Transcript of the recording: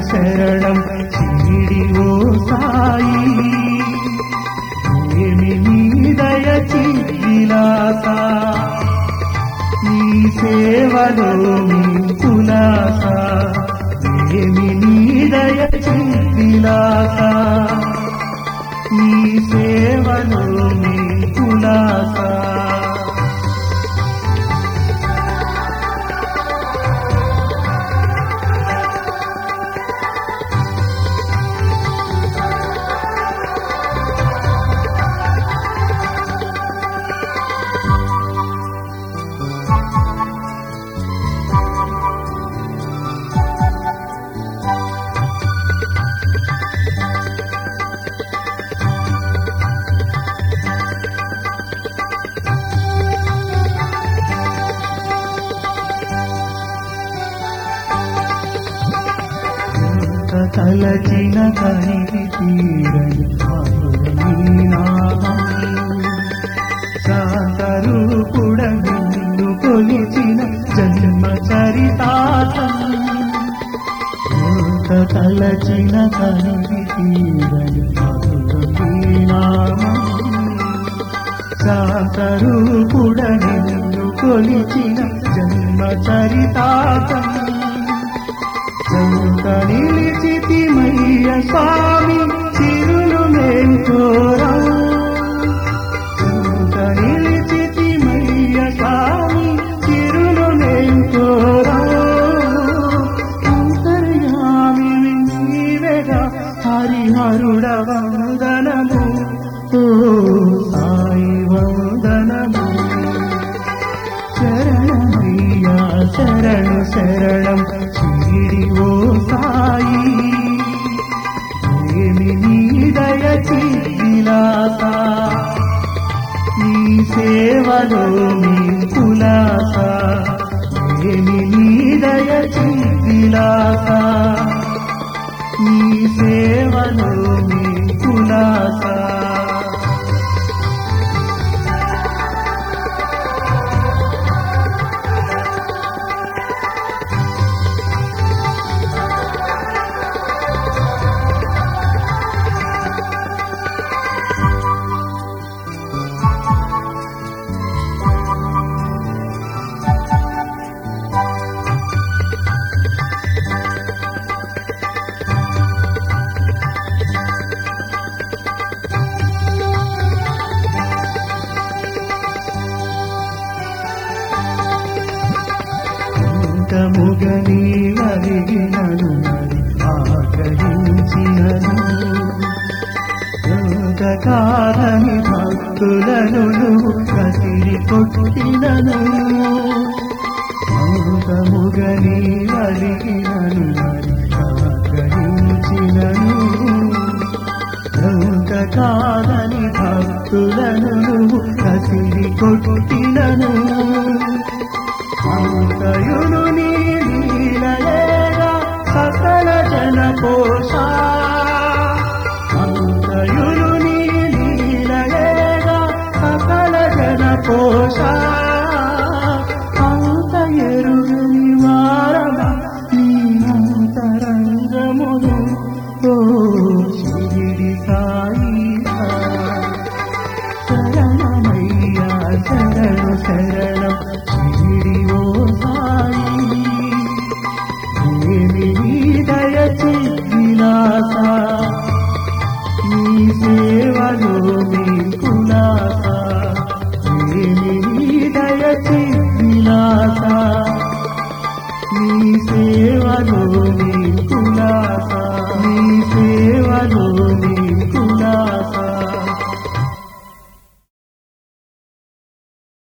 శరణం చీడి ఓ సాయి ఏమి నీ దయ చివిలాస నీ సేవలో మీ కులాస ఏమి నీ దయ చివిలాస నీ సేవలో మీ కులాస తలచిన కనికి తీరని నీ నామం శాంతరూపుడ నిన్ను కొలిచిన జన్మ చరితాతం తలచిన కనికి తీరని నీ నామం శాంతరూపుడ నిన్ను కొలిచిన జన్మ చరితాతం చంత నిలిచితిమయ్య స్వామి చిరులు మేంకోరా చంత నిలిచితిమయ్య స్వామి చిరులు మేంకోరా అంతర్యామి నీవెగా హరిహరుడ వందనము ఓ సాయి వందనము శరణమయ్యా శరణు శరణం చీడి ఓ సాయి ఏమి నీ దయ చివిలాస నీ సేవలో మీ కులాస ఏమి నీ దయ చివిలాస నీ సేవలో మీ కులాస అంతముగని వరిగినను మరి ఆగ్రహించినను కాదని భక్తులను కసిరి కొట్టినను అంతముగని వరిగినను మరి ఆగ్రహించినను కాదని భక్తులను కసిరి కొట్టినను అంతయును నీలయేగా సకల జన కోశ అంతయును నీలయేగా సకల జన కోశ అంత ఎరుగు నివారణ నీ అంతరంగమును ఓ శిరిడి సా